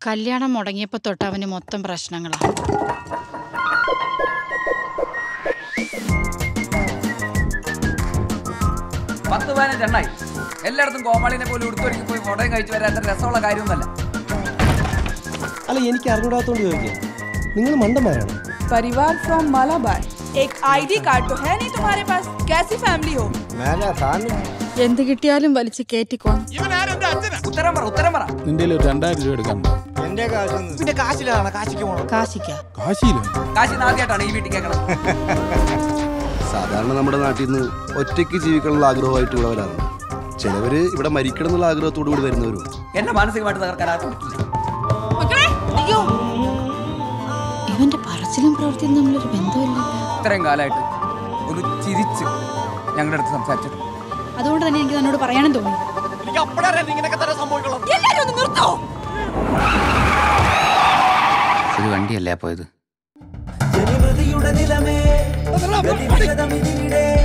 കല്യാണം മുടങ്ങിയപ്പോ തൊട്ട് അവന് മൊത്തം പ്രശ്നങ്ങളാ പത്ത് പതിനഞ്ച് എണ്ണായി എല്ലായിടത്തും കോമാളിനെ പോലും ഉടുത്തൊരുക്കി പോയി ഫോട്ടോയും കഴിച്ചു വരാൻ അത്ര രസമുള്ള കാര്യമൊന്നുമല്ല അല്ല എനിക്ക് അറിഞ്ഞൂടാത്തോണ്ട് ചോദിക്കാം നിങ്ങൾ മണ്ടന്മാരാണ് परिवार फ्रॉम मालाबार एक आईडी कार्ड तो है नहीं तुम्हारे पास कैसी फैमिली हो എന്ത് കിട്ടിയാലും വലിച്ചു കേറ്റിക്കോ ഉത്തരം പറ ഉത്തരം പറ നിന്റെ ഒരു രണ്ടായിരം രൂപ എടുക്കാൻ പിന്നെ കാശിലാണ് കാശിക്ക് പോകണം കാശിക്ക കാശിയില്ല കാശി ആദ്യമായിട്ടാണ് ഈ വീട്ടിൽ കേൾക്കണം സാധാരണ നമ്മുടെ നാട്ടിൽ നിന്ന് ഒറ്റയ്ക്ക് ജീവിക്കാനുള്ള ആഗ്രഹമായിട്ട് ഇവിടെ വരാറുണ്ട് ചിലവര് ഇവിടെ മരിക്കണം എന്നുള്ള ആഗ്രഹത്തോടു കൂടി വരുന്നവരും എന്നെ മാനസികമായിട്ട് തകർക്കാൻ ആർക്കും പറ്റില്ല അയ്യോ ഇവന്റെ പറച്ചിലും പ്രവൃത്തിയും തമ്മിലൊരു ബന്ധമില്ല ഇത്രയും കാലമായിട്ട് ഒന്ന് ചിരിച്ച് ഞങ്ങളുടെ അടുത്ത് സംസാരിച്ചിട്ട് അതുകൊണ്ട് തന്നെ എനിക്ക് തന്നോട് പറയാനും തോന്നി എനിക്ക് അപ്പോഴറിയാം ഇങ്ങനെയൊക്കെ തന്നെ സംഭവിക്കണം എല്ലാരും ഒന്ന് നിർത്തോ ഒരു വണ്ടിയല്ലേ പോയത് ജനപ്രതിയുടെ നിലമേ ഗതിവിഗതമിതിവിടെ